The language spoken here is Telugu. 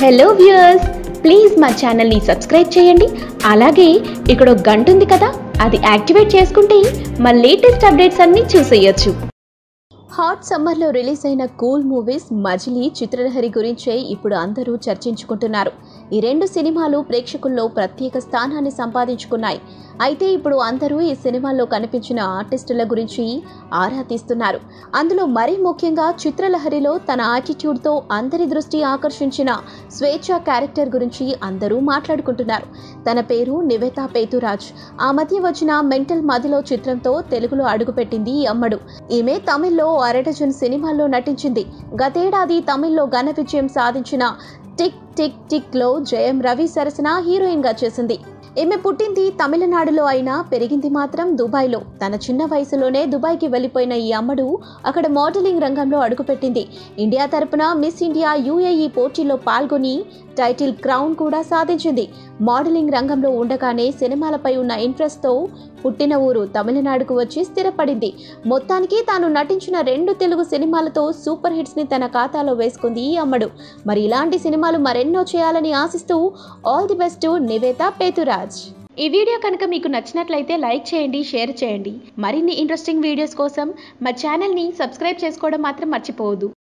హలో వ్యూయర్స్ ప్లీజ్ మా ఛానల్ని సబ్స్క్రైబ్ చేయండి అలాగే ఇక్కడ ఒక గంట ఉంది కదా అది యాక్టివేట్ చేసుకుంటే మా లేటెస్ట్ అప్డేట్స్ అన్నీ చూసేయొచ్చు హాట్ సమ్మర్లో రిలీజ్ అయిన కూల్ మూవీస్ మజిలీ చిత్రలహరి గురించే ఇప్పుడు అందరూ చర్చించుకుంటున్నారు ఈ రెండు సినిమాలు ప్రేక్షకుల్లో ప్రత్యేక స్థానాన్ని సంపాదించుకున్నాయి అయితే ఇప్పుడు అందరూ ఈ సినిమాల్లో కనిపించిన ఆర్టిస్టుల గురించి ఆరా తీస్తున్నారు అందులో మరీ ముఖ్యంగా చిత్రలహరిలో తన యాటిట్యూడ్తో అందరి దృష్టి ఆకర్షించిన స్వేచ్ఛ క్యారెక్టర్ గురించి అందరూ మాట్లాడుకుంటున్నారు తన పేరు నివేతా పేతురాజ్ ఆ మధ్య వచ్చిన మెంటల్ మదిలో చిత్రంతో తెలుగులో అడుగుపెట్టింది ఈ అమ్మడు ఈమె తమిళ్లో అరడజన్ సినిమాల్లో నటించింది గతేడాది తమిళ్లో ఘన విజయం సాధించిన టిక్ టిక్ టిక్ లో జయం రవి సరసన హీరోయిన్ గా చేసింది ఈమె పుట్టింది తమిళనాడులో అయినా పెరిగింది మాత్రం దుబాయ్లో తన చిన్న వయసులోనే దుబాయ్కి వెళ్ళిపోయిన ఈ అమ్మడు అక్కడ మోడలింగ్ రంగంలో అడుగుపెట్టింది ఇండియా తరపున మిస్ ఇండియా యూఏఈ పోటీలో పాల్గొని టైటిల్ క్రౌన్ కూడా సాధించింది మోడలింగ్ రంగంలో ఉండగానే సినిమాలపై ఉన్న ఇంట్రెస్ట్తో పుట్టిన ఊరు తమిళనాడుకు వచ్చి స్థిరపడింది మొత్తానికి తాను నటించిన రెండు తెలుగు సినిమాలతో సూపర్ హిట్స్ ని తన ఖాతాలో వేసుకుంది ఈ అమ్మడు మరి ఇలాంటి సినిమాలు మరెన్నో చేయాలని ఆశిస్తూ all the best Nivetha Pethuraj ఈ వీడియో కనుక మీకు నచ్చినట్లయితే లైక్ చేయండి షేర్ చేయండి మరిన్ని ఇంట్రెస్టింగ్ వీడియోస్ కోసం మా ఛానల్ని సబ్స్క్రైబ్ చేసుకోవడం మాత్రం మర్చిపోవద్దు